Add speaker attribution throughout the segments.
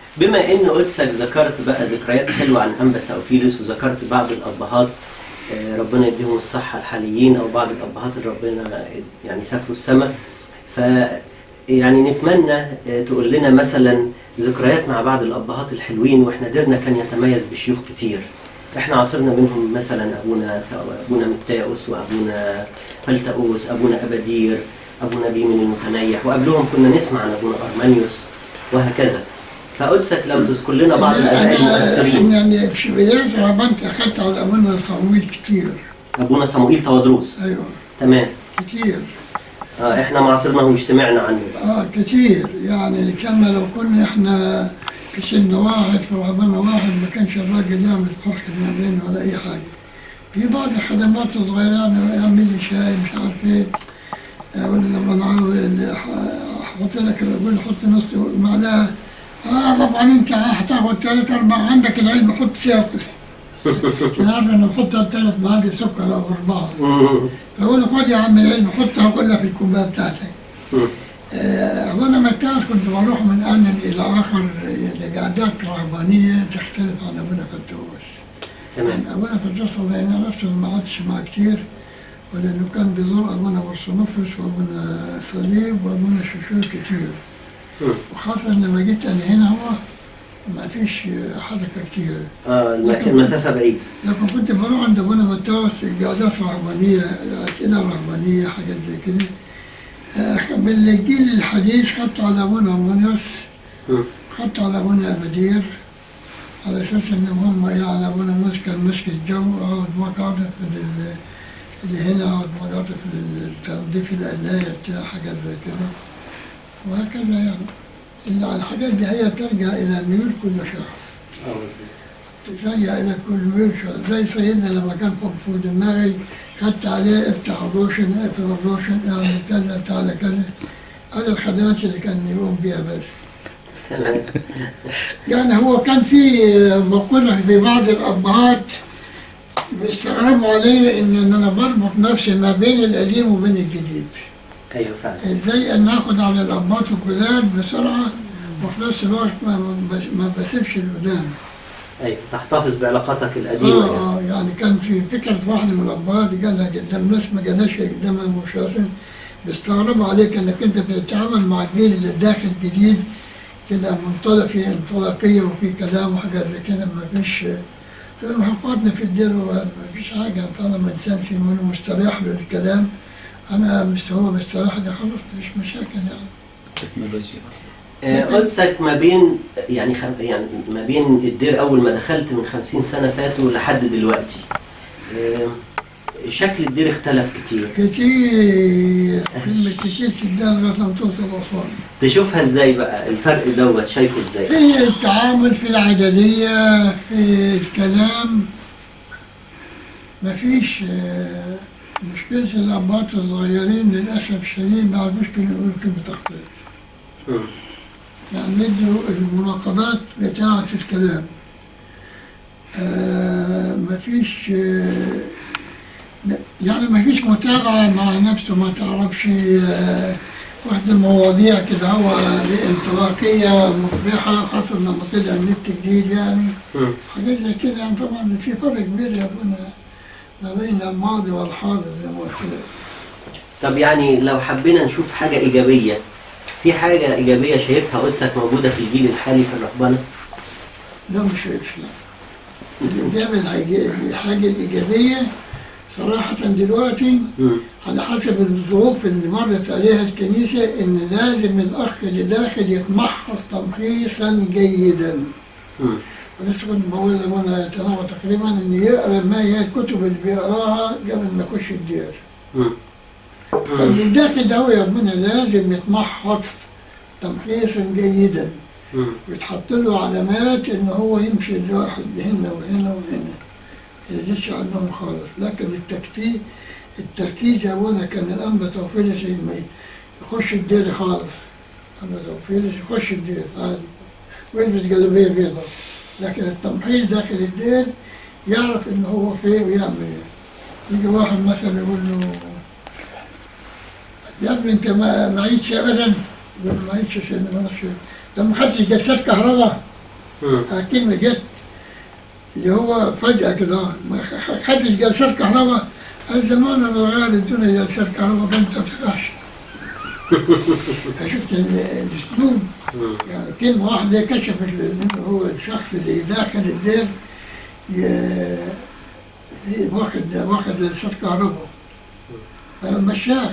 Speaker 1: بما ان قدسك ذكرت بقى ذكريات حلوه عن انبس اوفيلس وذكرت بعض الابهات آه، ربنا يديهم الصحه الحاليين او بعض الابهات اللي ربنا يعني سافروا السماء ف يعني نتمنى آه، تقول لنا مثلا ذكريات مع بعض الابهات الحلوين واحنا ديرنا كان يتميز بشيوخ كتير احنا عاصرنا منهم مثلا ابونا ابونا متاوس وابونا فلتأوس ابونا ابادير ابونا بيمن المتنيح وقبلهم كنا نسمع عن ابونا ارمانيوس وهكذا فقدسك لو تذكر لنا بعض الاباء المؤثرين
Speaker 2: يعني في بداية رهبنت أخدت على أبونا صمويل كتير
Speaker 1: ابونا صموئيل تودروس
Speaker 2: أيوه
Speaker 1: تمام
Speaker 2: كتير
Speaker 1: آه احنا ما عاصرناهوش سمعنا عنه بقى
Speaker 2: اه كتير يعني كما لو كنا احنا في سن واحد في رهبان واحد ما كانش الراجل يعمل فرق ما بينه ولا اي حاجه. في بعض الخدمات الصغيره يعني يعمل لي شاي مش عارف ايه آه، ولا لما نعاود احط لك اقول حط نص معلقه اه طبعا انت هتاخد ثلاث اربع عندك العلم حط فيها كده عارف انا بحط ثلاث معالق سكر او اربعه
Speaker 1: مم.
Speaker 2: فاقول له خد يا عم العلم حطها كلها في الكوبايه بتاعتك.
Speaker 1: مم.
Speaker 2: آه، وانا متى كنت بروح من ان الى اخر لقعدات رهبانيه تختلف عن ابونا فتوش.
Speaker 1: تمام
Speaker 2: يعني ابونا فتوش الله ينال نفسه ما عادش معاه كتير ولانه كان بيزور ابونا برسونوفس وابونا صليب وابونا شوشور كتير.
Speaker 1: مم.
Speaker 2: وخاصه لما جيت انا هنا هو ما فيش حركه كتير.
Speaker 1: اه المك- المسافه بعيده
Speaker 2: لكن كنت بروح عند ابونا متاوس قعدات رهبانيه اسئله رهبانيه حاجات زي كده. آه، بالجيل الحديث خدت على ابونا مونيوس
Speaker 1: مم.
Speaker 2: خدت على ابونا بدير على اساس ان هم يعني ابونا مونيوس كان ماسك الجو اقعد مقعد في ال- اللي هنا اقعد مقعد في التنظيف القلايه بتاع حاجات زي كده وهكذا يعني إلا الحاجات دي هي ترجع الى ميول كل شخص
Speaker 1: آه، مظبوط.
Speaker 2: ترجع الى كل ميول شخص زي سيدنا لما كان في دماغي خدت عليه افتح الروشن اقفل الروشن اعمل كذا تعالى كذا هذه الخدمات اللي كان يقوم بها بس
Speaker 1: تمام
Speaker 2: يعني هو كان في مقولة في بعض الأبهات بيستغربوا علي إن إن أنا بربط نفسي ما بين القديم وبين الجديد
Speaker 1: ايوه فعلا
Speaker 2: إزاي أن آخد على الأبهات الجداد بسرعة وفي نفس الوقت ما ما بسيبش القدام
Speaker 1: ايوه تحتفظ بعلاقاتك القديمه يعني.
Speaker 2: آه آه يعني كان في فكرة واحد من الأبهات قالها قدام ناس ما قالهاش قدامها مباشرة بيستغربوا عليك إنك أنت بتتعامل مع الجيل اللي داخل جديد كده منطلق في انطلاقية وفي كلام وحاجات زي كده ما فيش محققنا في الدين ما فيش حاجة طالما إنسان في منه مستريح له الكلام أنا مش هو مستريح لي خلاص مفيش مشاكل يعني
Speaker 3: تكنولوجيا
Speaker 1: آه، قدسك ما بين يعني خم... يعني ما بين الدير اول ما دخلت من 50 سنه فاتوا لحد دلوقتي آه، شكل الدير اختلف كتير
Speaker 2: كتير كلمة كتير جدا لغاية لما توصل أسوان
Speaker 1: تشوفها ازاي بقى الفرق دوت شايفه ازاي
Speaker 2: في التعامل في العددية في الكلام مفيش آه، مشكلة الأباط الصغيرين للأسف الشديد ما عرفوش كانوا يقولوا كلمة تخطيط
Speaker 1: مم.
Speaker 2: يعني ندوا المناقضات بتاعة الكلام آه، مفيش آه، يعني مفيش متابعة مع نفسه ما تعرفش آه، واحدة المواضيع كده هو انطلاقية مفرحة خاصة لما طلع النت جديد يعني
Speaker 1: مم.
Speaker 2: حاجات زي كده يعني طبعا في فرق كبير يا ابونا ما بين الماضي والحاضر زي ما قلت لك
Speaker 1: طب يعني لو حبينا نشوف حاجه ايجابيه في حاجه ايجابيه شايفها قدسك موجوده في الجيل الحالي في الرهبنه
Speaker 2: لا مش شايفش لا الإجابة الإيجابية- الحاجة الإيجابية صراحة دلوقتي
Speaker 1: مم.
Speaker 2: على حسب الظروف اللي مرت عليها الكنيسة إن لازم الأخ اللي داخل يتمحص تمحيصا جيدا.
Speaker 1: مم.
Speaker 2: ولسه كنت بقول لأبونا تناوى تقريبا إن يقرأ ما هي الكتب اللي بيقراها قبل ما يخش الدير.
Speaker 1: مم.
Speaker 2: فاللي داخل ده هو يا ابونا لازم يتمحص تمحيصا جيدا.
Speaker 1: مم.
Speaker 2: ويتحط له علامات ان هو يمشي الواحد هنا وهنا وهنا ما يزيدش عنهم خالص لكن التكتيك التركيز يا ابونا كان الانبا توفيلس ما يخش الدير خالص انبا توفيلس يخش الدير عادي ويلبس جلابيه بيضاء لكن التمحيص داخل الدير يعرف ان هو فين ويعمل ايه يجي واحد مثلا يقول له يا ابني انت ما معيش ابدا يقول له معيش يا سيدنا ما نعرفش طب ما خدتش جلسات كهرباء
Speaker 1: مم.
Speaker 2: كلمة جت اللي هو فجأة كده ما خ- خدش جلسات كهرباء قال زمان انا غير الدنيا جلسات كهرباء كانت ما بتفتحش فشفت ال- الاسلوب
Speaker 1: مم.
Speaker 2: يعني كلمة واحدة كشفت انه هو الشخص اللي داخل الدير ي- ي- واخد واخد جلسات كهرباء فمشاه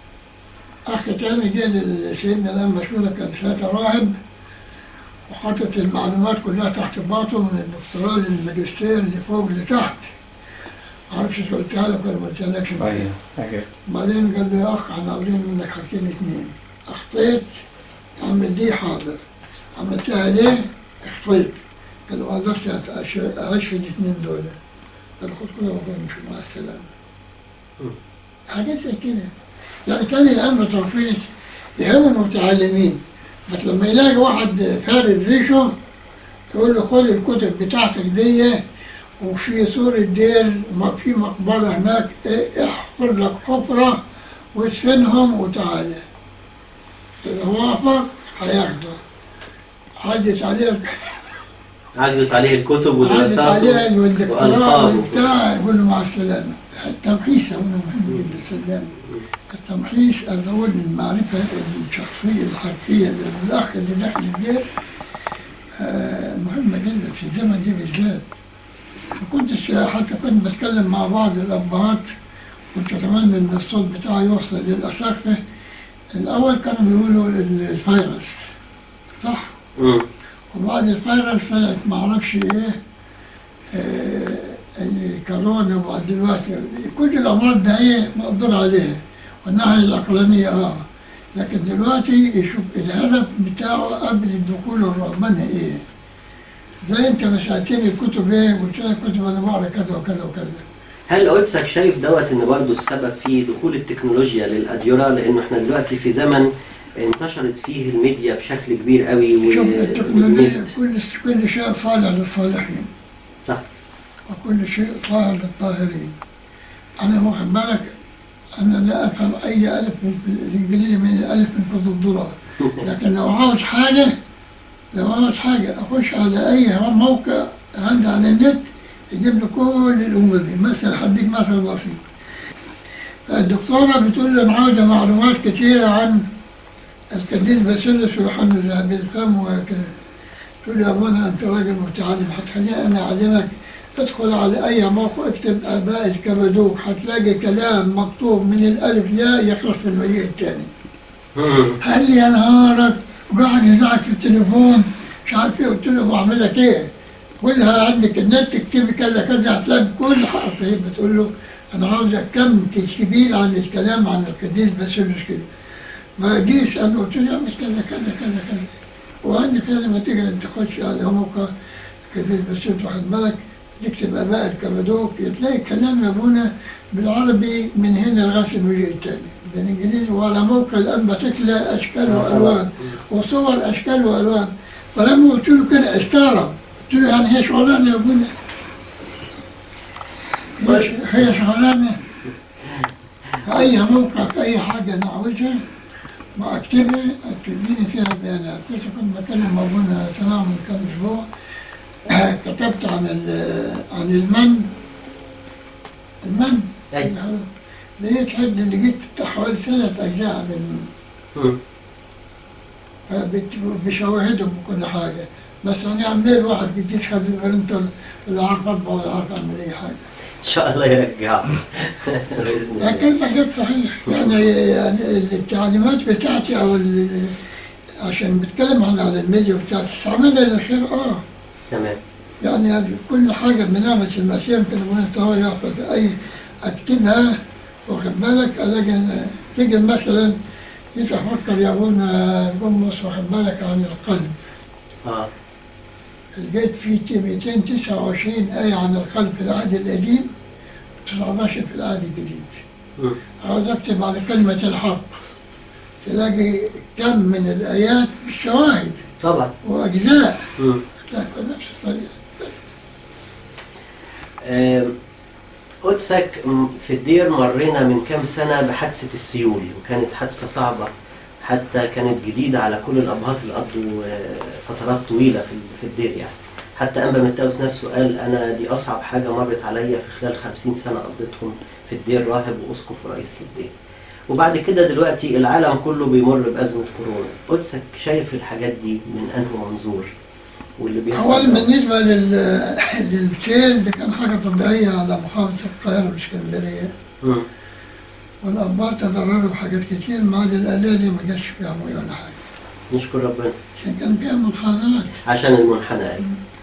Speaker 2: أخ تاني جه لسيدنا الآن مشهورة كان ساعتها راهب وحاطط المعلومات كلها تحت باطه من الدكتوراه للماجستير اللي فوق لتحت معرفش إذا قلتها لك ولا ما قلتلكش
Speaker 3: ايوه ايوه
Speaker 2: بعدين قال له يا أخ احنا عاوزين منك حاجتين اتنين أخطيت تعمل دي حاضر عملتها ليه؟ اخطيت قال له ما أقدرش أعيش- أعيش في الاتنين دول قال له خد كل وامشي مع السلامة
Speaker 1: مم.
Speaker 2: حاجات زي كده يعني كان الأنبا توفيق يهم المتعلمين بس لما يلاقي واحد فارد ريشه يقول له خد الكتب بتاعتك دي وفي سور الدير ما في مقبرة هناك إيه، احفر لك حفرة وادفنهم وتعالى إذا وافق هياخده عدت عليه
Speaker 1: عزت عليه الكتب
Speaker 2: عدت عليه
Speaker 1: ودراساته
Speaker 2: والدكتوراه
Speaker 1: وألقابه.
Speaker 2: بتاع يقول له مع السلامة التمحيص هنا مهم جدا صدقني التمحيص أزود المعرفة الشخصية الحرفية للأخ اللي داخل الدير آه، مهمة جدا في الزمن دي بالذات ما كنتش حتى كنت بتكلم مع بعض الأبهات كنت أتمنى إن الصوت بتاعي يوصل للأساقفة الأول كانوا بيقولوا الفيروس صح؟
Speaker 1: مم.
Speaker 2: وبعد الفيروس طلعت معرفش ايه آه، الكورونا وبعد دلوقتي كل الامراض ده ايه مقدور عليها والناحيه العقلانيه اه لكن دلوقتي يشوف الهدف بتاعه قبل الدخول الرهبنه ايه زي انت ما سالتني الكتب ايه قلت لك كتب انا بقرا كذا وكذا وكذا
Speaker 1: هل قدسك شايف دوت ان برضه السبب في دخول التكنولوجيا للاديره لانه احنا دلوقتي في زمن انتشرت فيه الميديا بشكل كبير قوي
Speaker 2: شوف التكنولوجيا
Speaker 1: والنت
Speaker 2: كل كل شيء صالح للصالحين
Speaker 1: صح
Speaker 2: وكل شيء طاهر للطاهرين أنا واخد بالك أنا لا أفهم أي ألف بالإنجليزي من الألف من كتب الذرة لكن لو عاوز حاجة لو عاوز حاجة أخش على أي موقع عندي على النت يجيب لي كل الأمور دي مثلا هديك مثل بسيط الدكتورة بتقول لي أنا عاوزة معلومات كتيرة عن القديس باسيليوس ويوحنا ذهبي الفم وكذا تقول لي يا ابونا انت راجل متعلم هتخليني انا اعلمك ادخل على اي موقع اكتب اباء الكبدوك هتلاقي كلام مكتوب من الالف لا يخلص في المجيء الثاني
Speaker 1: مم.
Speaker 2: قال لي يا نهارك وقاعد يزعق في التليفون مش عارف ايه قلت له بعمل لك ايه؟ قولها عندك النت اكتبي كذا كذا هتلاقي كل حرف هي بتقول له انا عاوزك كم كبير عن الكلام عن القديس باسيليوس كده ما جيش انا قلت له اعمل كذا كذا كذا كذا وعندك لما تيجي انت تخش على موقع القديس باسيليوس واخد بالك تكتب اباء الكبدوك تلاقي كلام يا ابونا بالعربي من هنا لغايه الوجه الثاني بالانجليزي وعلى موقع الانبا تكلى اشكال والوان وصور اشكال والوان فلما قلت له كده استغرب قلت له يعني هي شغلانه يا ابونا هي هي شغلانه في اي موقع في اي حاجه انا عاوزها ما اكتبها تديني فيها بيانات كنت كنت بكلم ابونا تنام من كم اسبوع كتبت عن ال- عن المن المن
Speaker 1: أيوة.
Speaker 2: لقيت حد اللي جبت بتاع حوالي ثلاث اجزاء عن المن
Speaker 1: مم.
Speaker 2: فبت- بشواهدهم وكل حاجه بس انا عمال واحد جديد خد الانتر اللي عارف اطبع ولا عارف اعمل اي حاجه
Speaker 1: ان شاء الله يرجعه باذن الله
Speaker 2: لكن حاجات صحيح يعني يعني التعليمات بتاعتي او ال- عشان بتكلم عن على الميديا بتاعتي استعملها للخير اه
Speaker 1: تمام
Speaker 2: يعني كل حاجة بنعمة المسيح يمكن أن هو ياخد أي أكتبها واخد بالك ألاقي إن تيجي مثلا جيت أفكر يا أبونا القمص واخد بالك عن القلب
Speaker 1: اه
Speaker 2: لقيت في 229 آية عن القلب في العهد القديم 19 في العهد الجديد
Speaker 1: مم.
Speaker 2: عاوز أكتب على كلمة الحق تلاقي كم من الآيات بالشواهد
Speaker 1: طبعا
Speaker 2: وأجزاء
Speaker 1: مم.
Speaker 2: لكن نفس الطريقة
Speaker 1: آم، قدسك م- في الدير مرينا من كام سنة بحادثة السيول وكانت حادثة صعبة حتى كانت جديدة على كل الأبهات اللي قضوا آه، فترات طويلة في في الدير يعني حتى أنبا متاوس نفسه قال أنا دي أصعب حاجة مرت عليا في خلال خمسين سنة قضيتهم في الدير راهب وأسقف ورئيس للدير وبعد كده دلوقتي العالم كله بيمر بأزمة كورونا قدسك شايف الحاجات دي من أنه منظور واللي بيحصل
Speaker 2: أولا
Speaker 1: ده؟
Speaker 2: بالنسبة لل- للسيل دي كان حاجة طبيعية على محافظة القاهرة والإسكندرية
Speaker 1: مم.
Speaker 2: والأباء تضرروا بحاجات كتير ما عدا الآلية دي ما جاش فيها مية ولا حاجة
Speaker 1: نشكر ربنا
Speaker 2: عشان كان فيها منحدرات
Speaker 1: عشان المنحنى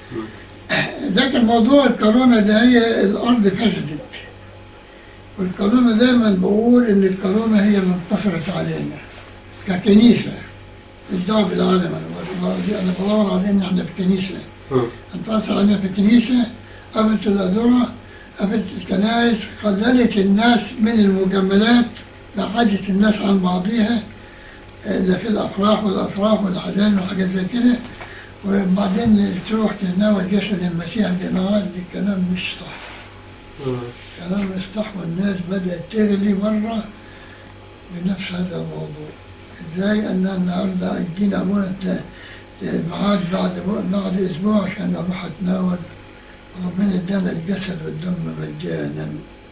Speaker 2: لكن موضوع الكورونا ده هي الأرض فسدت والكورونا دايما بقول إن الكورونا هي اللي انتصرت علينا ككنيسة مش دعوة بالعالم أنا بدور- أنا بدور على إن إحنا في كنيسة
Speaker 1: مم.
Speaker 2: انتصر علينا في الكنيسة قامت الأذرة قامت الكنائس قللت الناس من المجاملات بعدت الناس عن بعضيها اللي في الأفراح والأطراف والأحزان وحاجات زي كده وبعدين تروح تتناول جسد المسيح بنهار دي كلام مش صح
Speaker 1: مم.
Speaker 2: كلام مش صح والناس بدأت تغلي بره بنفس هذا الموضوع ازاي ان النهارده يدينا ابونا ت- ت- ميعاد بعد بعد اسبوع عشان اروح اتناول ربنا ادانا الجسد والدم مجانا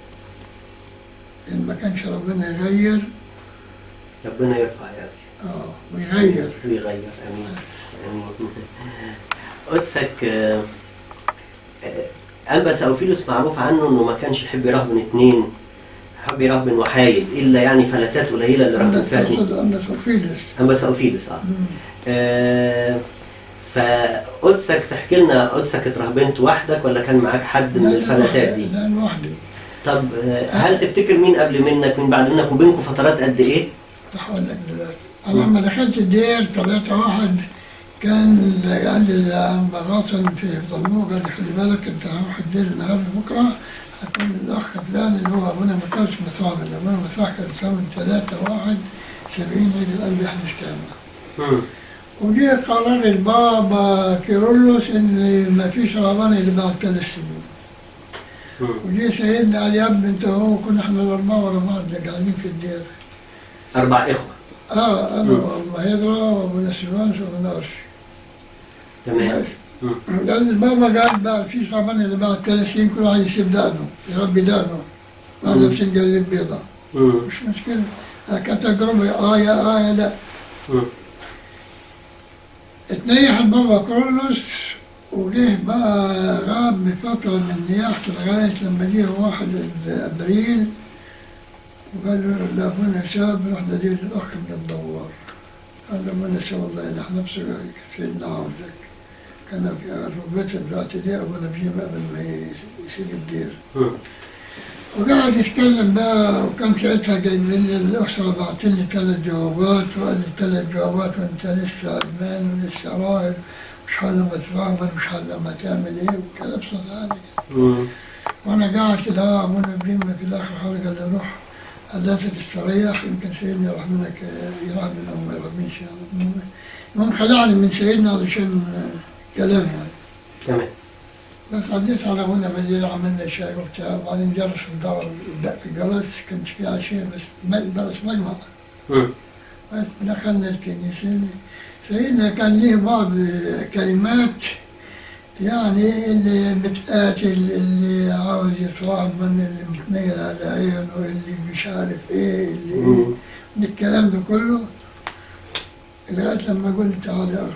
Speaker 2: ان ما كانش ربنا يغير
Speaker 1: ربنا يرفع يا أبي
Speaker 2: اه ويغير
Speaker 1: ويغير امين امين قدسك آه، آه، انبس اوفيلوس معروف عنه انه ما كانش يحب يرهبن اتنين يحب يرهبن وحايد الا يعني فلتات قليله اللي رهبن
Speaker 2: أما
Speaker 1: فيها اتنين
Speaker 2: تقصد أما سوفيلس
Speaker 1: انبس اوفيلوس اه
Speaker 2: مم.
Speaker 1: آه، فقدسك تحكي لنا قدسك اترهبنت وحدك ولا كان معاك حد من
Speaker 2: لا،
Speaker 1: الفلتات دي؟
Speaker 2: لا لوحدي
Speaker 1: طب آه، هل تفتكر مين قبل منك مين بعد منك وبينكم فترات قد ايه؟
Speaker 2: هقول لك دلوقتي انا لما دخلت الدير طلعت واحد كان قال لي عم بغاطن في ضموه قال لي خلي بالك انت هروح الدير النهارده بكره هتقول الاخ فلان اللي هو ابونا ما كانش مصاب ابونا مساح كان يساوي 3 1 70 عيد القلب يحدث كامل
Speaker 1: مم.
Speaker 2: وجه قرار البابا كيرلس ان ما فيش رهبان اللي بعد ثلاث سنين
Speaker 1: مم.
Speaker 2: وجه سيدنا قال يا ابني انت وهو كنا احنا الاربعه ورا بعض اللي قاعدين في الدير
Speaker 1: اربع اخوه
Speaker 2: اه انا
Speaker 1: مم.
Speaker 2: وابو هيدرا وابو نسيوانس وابو نارش
Speaker 1: تمام مم.
Speaker 2: لان البابا قال بقى في طبعا اللي بعد ثلاث سنين كل واحد يسيب دقنه يربي دقنه ما
Speaker 1: مم.
Speaker 2: لابسين جلد بيضاء
Speaker 1: مم.
Speaker 2: مش مشكله آه، كانت تجربه اه يا اه يا لا
Speaker 1: مم.
Speaker 2: اتنيح البابا كرولوس وجه بقى غاب بفترة من نياحته لغاية لما جه واحد ابريل وقال له لابونا شاب رحنا دي الاخ من الدوار قال له ما شاء الله يلح نفسه قال سيدنا عودك كان في ركبته دلوقتي دي ابونا بجيم قبل ما يسيب الدير
Speaker 1: مم.
Speaker 2: وقعد يتكلم بقى وكان ساعتها جاي من الأسرة بعت لي ثلاث جوابات وقال لي ثلاث جوابات وأنت لسه علمان ولسه راهب مش حال لما تتعامل مش حال لما تعمل إيه وكلام صوت عالي كده.
Speaker 1: مم.
Speaker 2: وأنا قاعد كده آه، أبونا إبراهيم في الآخر حاجة قال لي روح قال لازم تستريح يمكن سيدنا يروح منك يرحمنا أو ما يرحمنيش يعني المهم- المهم خلعني من سيدنا علشان آه، كلام يعني
Speaker 1: تمام
Speaker 2: بس عديت على هنا بالليل عملنا شاي وبتاع وبعدين جرس الدار دق الجرس كانش فيه عشاء بس م- جرس مجمع
Speaker 1: مم.
Speaker 2: بس دخلنا الكنيسة سيدنا كان ليه بعض كلمات يعني اللي متقاتل اللي عاوز يصاحب من اللي متنيل على عينه اللي مش عارف ايه اللي ايه
Speaker 1: مم.
Speaker 2: من الكلام ده كله لغاية لما قلت تعالى يا أخ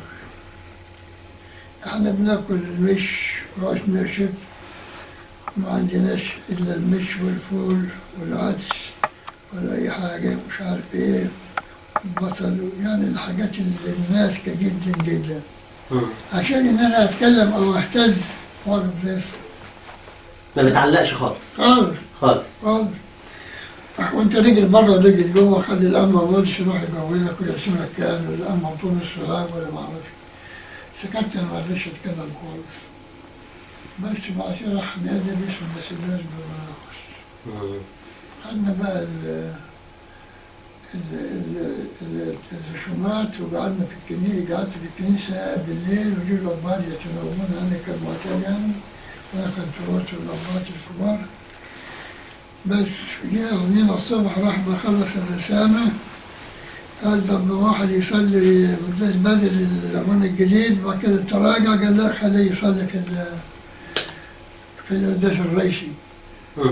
Speaker 2: احنا بناكل المش وعيش ناشف ما عندناش إلا المش والفول والعدس ولا أي حاجة مش عارف إيه بصل يعني الحاجات اللي الناس جدا جدا
Speaker 1: مم.
Speaker 2: عشان إن أنا أتكلم أو أهتز واقف بس
Speaker 1: ما بتعلقش خالص
Speaker 2: خالص
Speaker 1: خالص
Speaker 2: خالص أخ، وانت رجل بره رجل جوه خلي الأم ما يقولش يروح يجوزك ويرسمك كان والأم مطول الصغار ولا ما أعرفش سكت أنا ما رضيتش أتكلم خالص بس بعد كده راح نادي باسم بس الناس بالمناقش
Speaker 1: مم.
Speaker 2: خدنا بقى ال ال- ال- ال- الرسومات وقعدنا في الكنيسة قعدت في الكنيسة بالليل وجوا الأبار يتناوبون عني كالمعتاد يعني وأنا كنت في وسط الأبار الكبار بس جينا غنينا الصبح راح ما خلص الرسامة قال لما واحد يصلي قداس بدر الأبونا الجديد وبعد كده تراجع قال لا خليه يصلي في ال- في القداس الرئيسي
Speaker 1: مم.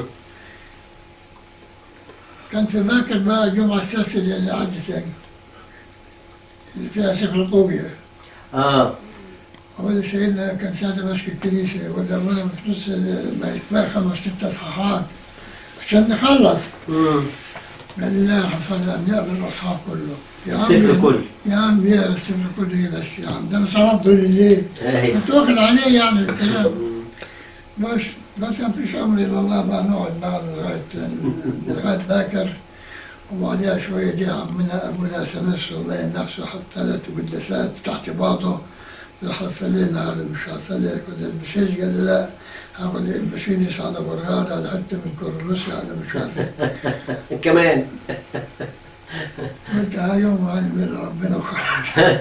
Speaker 2: كان في باكر بقى الجمعة السادسة اللي عدت يعني اللي فيها سفر طوبيا
Speaker 1: اه
Speaker 2: هو اللي سيدنا كان ساعتها ماسك الكنيسة ولا أبونا بفلوس ما يتباع خمس ست أصحاحات عشان نخلص
Speaker 1: مم.
Speaker 2: قال لي لا حصل أن يقرأ الأصحاب كله يا عم
Speaker 1: السفر كله.
Speaker 2: يا عم يقرأ السفر كله إيه بس يا عم ده أنا صلبته لليل
Speaker 1: اهي
Speaker 2: كنت واكل عليه يعني الكلام
Speaker 1: مم.
Speaker 2: بس بس ما فيش امر الا الله بقى نقعد معاه لغايه لغايه باكر وبعدها شويه جه عمنا ابونا سنس الله ينفسه حط ثلاث قداسات تحت بعضه راح اصلي لنا مش هصلي كنت البشيش قال لي لا هاخد البشيش على برغان على حته من كورنوسي على مش عارف إيه.
Speaker 1: كمان
Speaker 2: قلت ها يوم عن من ربنا وخير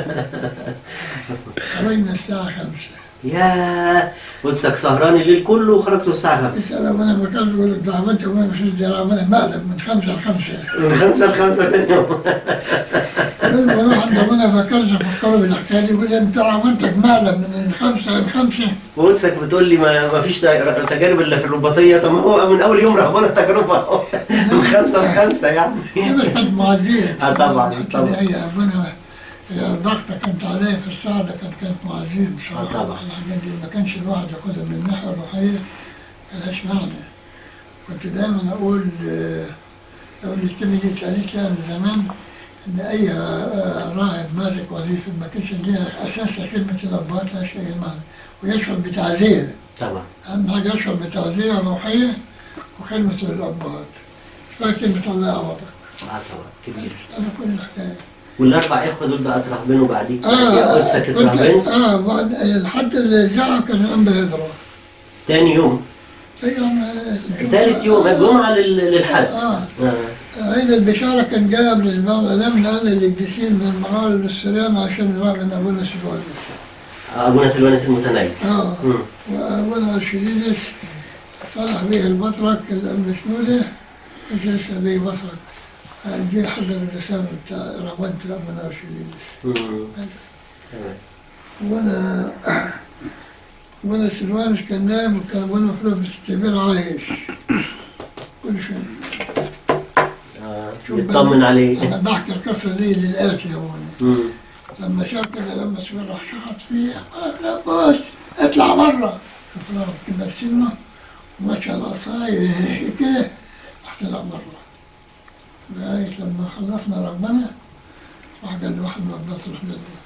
Speaker 2: خرجنا الساعه خمسة
Speaker 1: يا قدسك سهران الليل كله وخرجتوا الساعة 5
Speaker 2: قلت انا وانا بكلم بقول لك ضربت وانا مش ضربت مقلب من خمسه لخمسه
Speaker 1: من 5 ل 5 تاني يوم
Speaker 2: لما بروح عند ابونا فكرت افكره بالحكايه دي يقول لي انت عملتك مقلب من خمسه لخمسه
Speaker 1: وقدسك بتقول لي ما, ما فيش تجارب الا في الرباطية طب ما هو من أول يوم رهبانة تجربة من 5 ل 5 يعني
Speaker 2: دي بتحب معزيه
Speaker 1: آه طبعاً،
Speaker 2: لكن
Speaker 1: طبعاً.
Speaker 2: هي ابونا هي ضغطه كانت عليا في الساعه ده كانت كانت معزيه بصراحه
Speaker 1: آه طبعاً.
Speaker 2: الحاجات دي ما كانش الواحد ياخدها من الناحيه الروحيه ملهاش معنى كنت دايما اقول آه، لو الكلمه دي اتقالت لي من زمان ان اي آه، راهب ماسك وظيفه ما كانش ليها اساسها كلمه الابهات لا شيء معنى ويشعر بتعزيه
Speaker 1: طبعا
Speaker 2: أهم حاجة أشعر بتعزية روحية وخدمة للأبهات فيها كلمة الله يعوضك
Speaker 1: اه طبعا كبير
Speaker 2: أنا كل الحكاية
Speaker 1: والأربع إخوة دول بقى ترهبنوا بعديك
Speaker 2: آه
Speaker 1: يا قدسك
Speaker 2: كنت-
Speaker 1: اترهبنت
Speaker 2: آه بعد الحد اللي جاء كان يوم بهدرة
Speaker 1: تاني يوم ثالث يوم الجمعة لل- للحد
Speaker 2: آه
Speaker 1: آه.
Speaker 2: عيد البشارة كان جاي قبل الإسبوع لمنا أنا القديسين من المغارب للسريان عشان نروح من أبونا سيبوانس
Speaker 1: أبونا سلوانس المتنيل
Speaker 2: آه
Speaker 1: مم.
Speaker 2: وأبونا أرشديدس صلح به البطرك الأم شنودة مش لسه به بطرك آه، جه حضر الرسالة بتاع رغبت أبونا أرشديدس
Speaker 1: مم. تمام
Speaker 2: وانا وانا سلوانش كان نايم وكان ابونا فلوس الكبير عايش كل شيء
Speaker 1: آه.
Speaker 2: شوف
Speaker 1: يطمن
Speaker 2: بقى،
Speaker 1: عليه
Speaker 2: انا بحكي القصه دي للآتي يا ابونا
Speaker 1: مم.
Speaker 2: لما شاف كده لما سوير راح شخط فيه قال لا بص اطلع بره شوف له كبر سنه ومشى العصاية كده راح طلع بره لغاية لما خلصنا ربنا راح قال لي واحد من عباس الحدود دي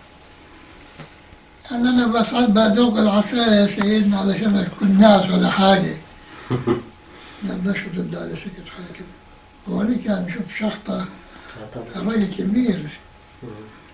Speaker 2: يعني أنا بس بدوق العصاية يا سيدنا علشان أكون ناس ولا حاجة ما بداش يرد على سكت حاجة كده بوريك يعني شوف شخطة
Speaker 1: آه طبعا
Speaker 2: راجل كبير
Speaker 1: مم.